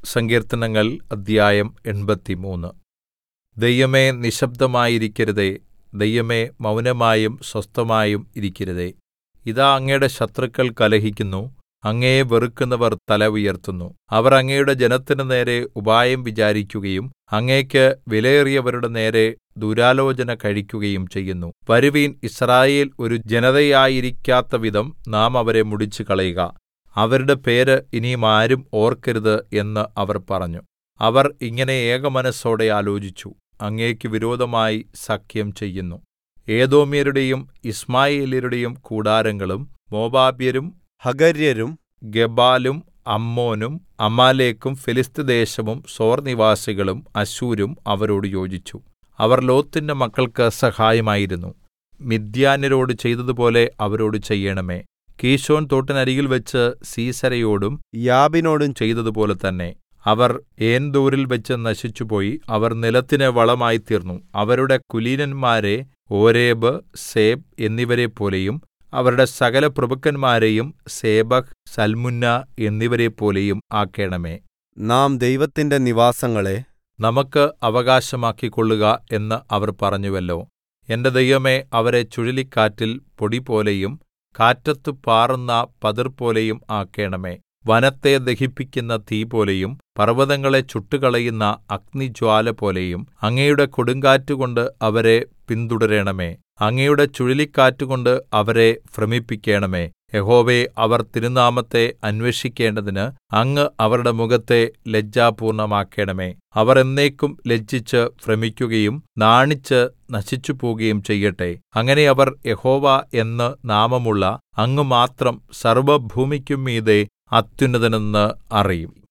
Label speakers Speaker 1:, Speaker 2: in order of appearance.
Speaker 1: സങ്കീർത്തനങ്ങൾ അദ്ധ്യായം എൺപത്തിമൂന്ന് ദൈവമേ നിശ്ശബ്ദമായിരിക്കരുതേ ദൈവമേ മൗനമായും സ്വസ്ഥമായും ഇരിക്കരുതേ ഇതാ അങ്ങയുടെ ശത്രുക്കൾ കലഹിക്കുന്നു അങ്ങയെ വെറുക്കുന്നവർ തല ഉയർത്തുന്നു അവർ അങ്ങയുടെ ജനത്തിന്റെ നേരെ ഉപായം വിചാരിക്കുകയും അങ്ങേക്ക് വിലയേറിയവരുടെ നേരെ ദുരാലോചന കഴിക്കുകയും ചെയ്യുന്നു വരുവിൻ യിസ്രായേൽ ഒരു ജനതയായിരിക്കാത്തവിധം നാം അവരെ മുടിച്ചുകളയുക അവരുടെ പേര് ഇനി ആരും ഓർക്കരുത് എന്ന് അവർ പറഞ്ഞു അവർ ഇങ്ങനെ ഏകമനസ്സോടെ ആലോചിച്ചു അങ്ങേക്ക് വിരോധമായി സഖ്യം ചെയ്യുന്നു ഏദോമ്യരുടെയും യിശ്മായേല്യരുടെയും കൂടാരങ്ങളും മോവാബ്യരും
Speaker 2: ഹഗര്യരും
Speaker 1: ഗെബാലും അമ്മോനും അമാലേക്കും ഫെലിസ്ത്യദേശവും സോർനിവാസികളും അശ്ശൂരും അവരോട് യോജിച്ചു അവർ ലോത്തിന്റെ മക്കൾക്ക് സഹായമായിരുന്നു മിദ്യാന്യരോട് ചെയ്തതുപോലെ അവരോട് ചെയ്യണമേ കീശോൻ തോട്ടിനരികിൽ വെച്ച് സീസെരയോടും
Speaker 2: യാബിനോടും
Speaker 1: ചെയ്തതുപോലെ തന്നെ അവർ ഏൻദോരിൽ വെച്ച് നശിച്ചുപോയി അവർ നിലത്തിന് വളമായിത്തീർന്നു അവരുടെ കുലീനന്മാരെ ഓരേബ് സേബ് എന്നിവരെപ്പോലെയും അവരുടെ സകല പ്രഭുക്കന്മാരെയും സേബഹ് സൽമുന്ന എന്നിവരെപ്പോലെയും ആക്കേണമേ
Speaker 2: നാം ദൈവത്തിന്റെ നിവാസങ്ങളെ
Speaker 1: നമുക്ക് അവകാശമാക്കിക്കൊള്ളുക എന്ന് അവർ പറഞ്ഞുവല്ലോ എന്റെ ദൈവമേ അവരെ ചുഴലിക്കാറ്റിൽ പൊടിപോലെയും കാറ്റത്തു പാറുന്ന പതിർപോലെയും ആക്കേണമേ വനത്തെ ദഹിപ്പിക്കുന്ന തീപോലെയും പർവ്വതങ്ങളെ ചുട്ടുകളയുന്ന അഗ്നിജ്വാലപോലെയും അങ്ങയുടെ കൊടുങ്കാറ്റുകൊണ്ട് അവരെ പിന്തുടരണമേ അങ്ങയുടെ ചുഴലിക്കാറ്റുകൊണ്ട് അവരെ ഭ്രമിപ്പിക്കണമേ യഹോവേ അവർ തിരുനാമത്തെ അന്വേഷിക്കേണ്ടതിന് അങ്ങ് അവരുടെ മുഖത്തെ ലജ്ജാപൂർണ്ണമാക്കണമേ അവർ എന്നേക്കും ലജ്ജിച്ച് ഭ്രമിക്കുകയും നാണിച്ച് നശിച്ചുപോകുകയും ചെയ്യട്ടെ അങ്ങനെ അവർ യഹോവ എന്ന് നാമമുള്ള അങ്ങ് മാത്രം സർവ്വഭൂമിക്കും മീതെ അത്യുന്നതനെന്ന് അറിയും